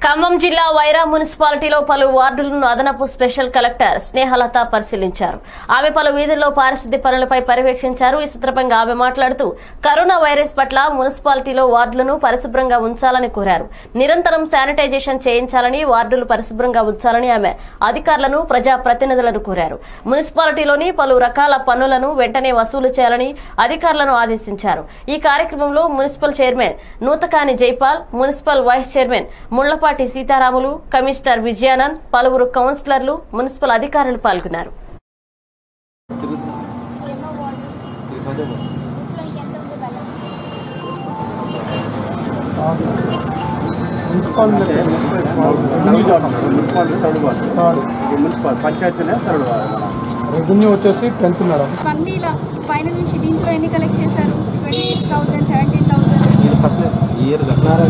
ఖమ్మం జిల్లా వైరా మున్సిపాలిటీలో పలు వార్డులను అదనపు స్పెషల్ కలెక్టర్ స్నేహలత పరిశీలించారు ఆమె పలు వీధుల్లో పారిశుద్ధ్య పనులపై పర్యవేక్షించారు ఈ సందర్భంగా ఆమె మాట్లాడుతూ కరోనా వైరస్ పట్ల మున్సిపాలిటీలో వార్డులను పరిశుభ్రంగా ఉంచాలని కోరారు నిరంతరం శానిటైజేషన్ చేయించాలని వార్డులు పరిశుభ్రంగా ఉంచాలని ఆమె అధికారులను ప్రజా ప్రతినిధులను కోరారు మున్సిపాలిటీలోని పలు రకాల పన్నులను వెంటనే వసూలు చేయాలని అధికారులను ఆదేశించారు ఈ కార్యక్రమంలో municipal chairman Nuthakani Jaipal municipal vice chairman Mullapati Seetharamulu commissioner Vijayanand పలువురు కౌన్సిలర్లు మున్సిపల్ అధికారులు పాల్గొన్నారు మున్సిపల్ మున్సిపల్ పంచాయతీనే థర్డ్ రెవెన్యూ వచ్చేసి టెన్త్ మేడం కందీల పైన నుంచి దీంట్లో ఎన్ని కలెక్ట్ చేశారు twenty six thousand seventeen thousand year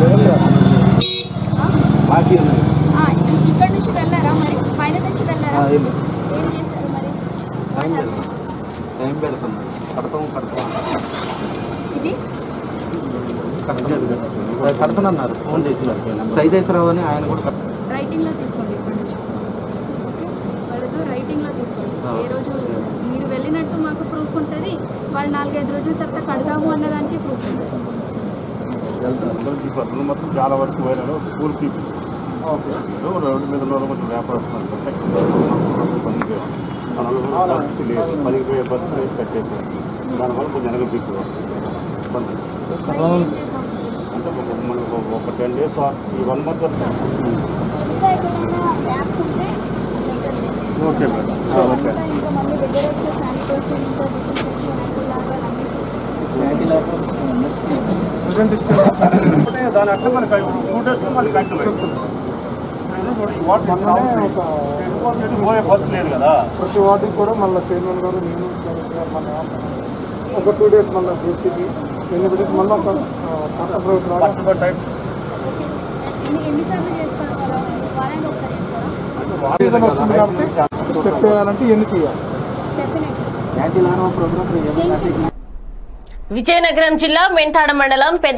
ఇక్కడ నుంచి వెళ్ళారా మరి పైన నుంచి వెళ్ళారా ఏం చేశారు మరి What happened? టైం పెడతాం కడతాం కడతాం ఇది కడతానన్నారు ఫోన్ చేసినారు సైదేశ్వరరావు అని ఆయన కూడా కడతారు రైటింగ్లో తీసుకోండి ఇప్పటి నుంచి ఓకే వాళ్ళతో రైటింగ్లో తీసుకోండి ఆ. ఏ రోజు మీరు వెళ్ళినట్టు మాకు ప్రూఫ్ ఉంటుంది వాళ్ళు నాలుగైదు రోజుల తర్వాత కడదాము అన్నదానికి ప్రూఫ్ ఉంటుంది అందరూ మొత్తం చాలా వరకు పోయినారు స్కూల్ పీపుల్స్ రోడ్డు మీద ఉన్న వాళ్ళు కొంచెం వ్యాపారస్తున్నారు పనికి పరిస్థితి లేదు పనికి పోయే పరిస్థితి కట్టేసారు దానివల్ల కొంచెం వెనక పీక్ ఇబ్బంది మరి ఏం చేద్దాం? అంటే ఒక- మనకు ఒక- ఒక టెన్ డేస్ ఈ వన్ మంత్ ఇంకా ఏమైనా గ్యాప్స్ ఉంటే లేకపోతే ఓకే మేడం ఓకే అంతా ఇంకా మళ్ళీ దగ్గర వచ్చే శానిటేషన్ ఇంకా డిసిన్ఫెక్షన్ అట్లాగా అన్ని ప్రజెంట్ డిస్ట్రిక్ట్ అంటే దాని అట్లా మనకి టూ డేస్ మళ్ళీ కంటిన్యూ మొన్ననే ఒక పోయే బస్సు లేదు కదా ప్రతి వార్డుకి కూడా మళ్ళీ చైర్మన్ గారు నేను మన ఒక టూ డేస్ మళ్ళీ జేసీబీ ఎన్ని డేస్ మళ్ళీ ఒక కొత్త ప్రభుత్వం పట్టుబడి టైం ఎన్ని ఎన్నిసార్లు చేస్తారు అలా వారానికి ఒకసారి చేస్తారా సీజన్ వస్తుంది కాబట్టి స్టెప్ చేయాలంటే ఎన్ని చేయాలి డెఫినెట్లీ విజయనగరం జిల్లా మెంటాడ మండలం పెద్ద